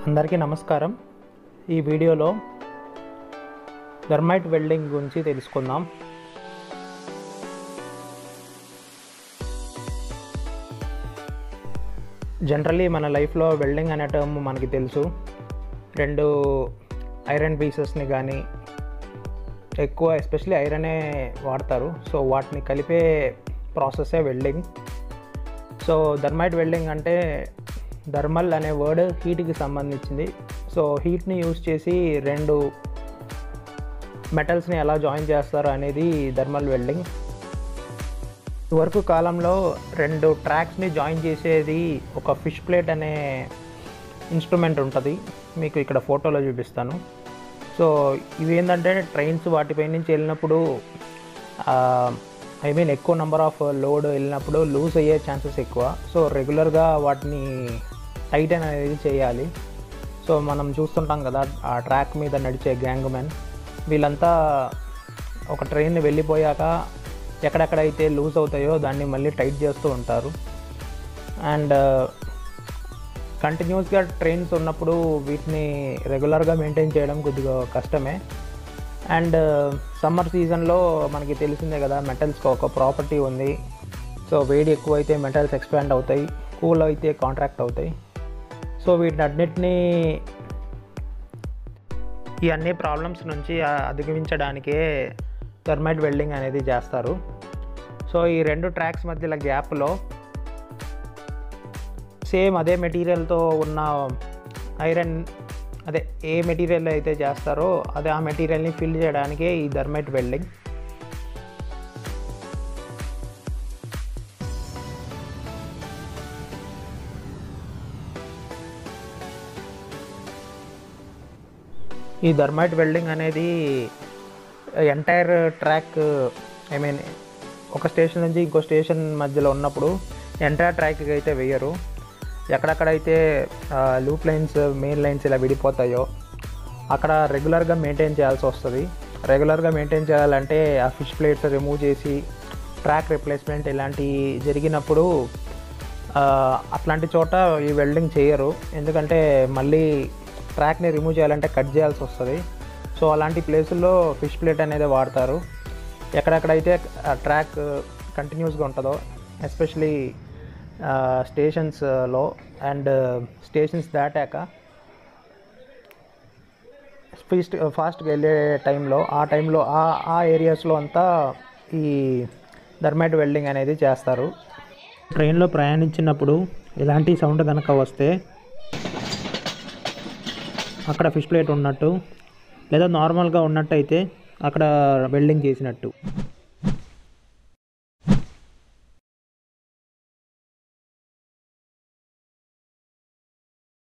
అందరికీ నమస్కారం ఈ వీడియోలో థర్మైట్ వెల్డింగ్ గురించి తెలుసుకుందాం జనరల్లీ మన లైఫ్లో వెల్డింగ్ అనే టర్మ్ మనకి తెలుసు రెండు ఐరన్ పీసెస్ని కానీ ఎక్కువ ఎస్పెషలీ ఐరనే వాడతారు సో వాటిని కలిపే ప్రాసెసే వెల్డింగ్ సో థర్మైట్ వెల్డింగ్ అంటే థర్మల్ అనే వర్డ్ హీట్కి సంబంధించింది సో హీట్ని యూజ్ చేసి రెండు మెటల్స్ని ఎలా జాయిన్ చేస్తారు అనేది థర్మల్ వెల్డింగ్ వరకు కాలంలో రెండు ట్రాక్స్ని జాయిన్ చేసేది ఒక ఫిష్ ప్లేట్ అనే ఇన్స్ట్రుమెంట్ ఉంటుంది మీకు ఇక్కడ ఫోటోలో చూపిస్తాను సో ఇవి ఏంటంటే ట్రైన్స్ వాటిపై నుంచి వెళ్ళినప్పుడు ఐ మీన్ ఎక్కువ నెంబర్ ఆఫ్ లోడ్ వెళ్ళినప్పుడు లూజ్ అయ్యే ఛాన్సెస్ ఎక్కువ సో రెగ్యులర్గా వాటిని టైట్ అనేది చేయాలి సో మనం చూస్తుంటాం కదా ఆ ట్రాక్ మీద నడిచే గ్యాంగ్ మ్యాన్ వీళ్ళంతా ఒక ట్రైన్ వెళ్ళిపోయాక ఎక్కడెక్కడైతే లూజ్ అవుతాయో దాన్ని మళ్ళీ టైట్ చేస్తూ ఉంటారు అండ్ కంటిన్యూస్గా ట్రైన్స్ ఉన్నప్పుడు వీటిని రెగ్యులర్గా మెయింటైన్ చేయడం కొద్దిగా కష్టమే అండ్ సమ్మర్ సీజన్లో మనకి తెలిసిందే కదా మెటల్స్కి ఒక ప్రాపర్టీ ఉంది సో వేడి ఎక్కువైతే మెటల్స్ ఎక్స్పాండ్ అవుతాయి కూల్ అయితే కాంట్రాక్ట్ అవుతాయి సో వీటినన్నిటినీ ఈ అన్ని ప్రాబ్లమ్స్ నుంచి అధిగమించడానికే థర్మైట్ వెల్డింగ్ అనేది చేస్తారు సో ఈ రెండు ట్రాక్స్ మధ్యలో గ్యాప్లో సేమ్ అదే మెటీరియల్తో ఉన్న ఐరన్ అదే ఏ మెటీరియల్ అయితే చేస్తారో అదే ఆ మెటీరియల్ని ఫిల్ చేయడానికే ఈ థర్మైట్ వెల్డింగ్ ఈ థర్మైట్ వెల్డింగ్ అనేది ఎంటైర్ ట్రాక్ ఐ మీన్ ఒక స్టేషన్ నుంచి ఇంకో స్టేషన్ మధ్యలో ఉన్నప్పుడు ఎంటైర్ ట్రాక్కి అయితే వేయరు ఎక్కడెక్కడైతే లూప్ లైన్స్ మెయిన్ లైన్స్ ఇలా విడిపోతాయో అక్కడ రెగ్యులర్గా మెయింటైన్ చేయాల్సి వస్తుంది రెగ్యులర్గా మెయింటైన్ చేయాలంటే ఆ ఫిష్ ప్లేట్స్ రిమూవ్ చేసి ట్రాక్ రిప్లేస్మెంట్ ఇలాంటివి జరిగినప్పుడు అట్లాంటి చోట ఈ వెల్డింగ్ చేయరు ఎందుకంటే మళ్ళీ ట్రాక్ని రిమూవ్ చేయాలంటే కట్ చేయాల్సి వస్తుంది సో అలాంటి ప్లేసుల్లో ఫిష్ ప్లేట్ అనేది వాడతారు ఎక్కడెక్కడైతే ట్రాక్ కంటిన్యూస్గా ఉంటుందో ఎస్పెషలీ స్టేషన్స్లో అండ్ స్టేషన్స్ దాటాక ఫీస్ట్ ఫాస్ట్గా వెళ్ళే టైంలో ఆ టైంలో ఆ ఆ ఏరియాస్లో అంతా ఈ థర్మైట్ వెల్డింగ్ అనేది చేస్తారు ట్రైన్లో ప్రయాణించినప్పుడు ఇలాంటి సౌండ్ కనుక వస్తే అక్కడ ఫిష్ ప్లేట్ ఉన్నట్టు లేదా నార్మల్గా ఉన్నట్టయితే అక్కడ వెల్డింగ్ చేసినట్టు